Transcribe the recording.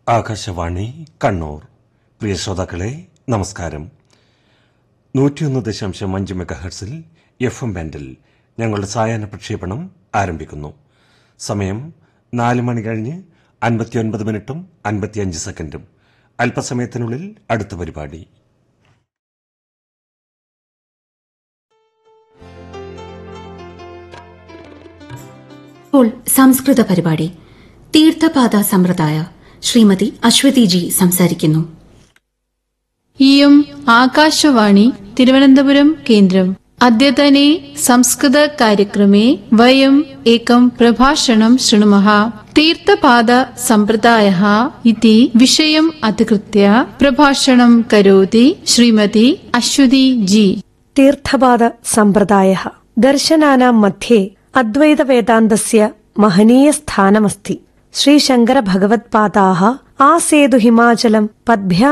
ആകാശവാണി കണ്ണൂർ പ്രിയ ശ്രോതാക്കളെ നമസ്കാരം നൂറ്റിയൊന്ന് ദശാംശം അഞ്ച് മെഗാഹെർട്സിൽ എഫ് എം ബാൻഡിൽ ഞങ്ങളുടെ സായാഹ്ന പ്രക്ഷേപണം ആരംഭിക്കുന്നു സമയം നാല് മണി കഴിഞ്ഞ് അൻപത്തിയൊൻപത് മിനിറ്റും അൻപത്തിയഞ്ച് സെക്കൻഡും അല്പസമയത്തിനുള്ളിൽ അടുത്ത പരിപാടി ഇപ്പോൾ സംസ്കൃത പരിപാടി തീർത്ഥപാത സമ്പ്രദായ ശ്രീമതി അശ്വതി ജി സംസാരിക്കുന്നു इयम् आकाशवाणी तिरुवनन्तपुरम् केन्द्रम् अद्यतने संस्कृतकार्यक्रमे वयम् एकं प्रभाषणं शृणुमः तीर्थपाद सम्प्रदायः इति विषयम् अधिकृत्य प्रभाषणं करोति श्रीमती अश्वती जी तीर्थपाद सम्प्रदायः दर्शनानां मध्ये अद्वैतवेदान्तस्य महनीयस्थानमस्ति श्रीशङ्करभगवत्पादाः आसेतु हिमाचलं पद्भ्यां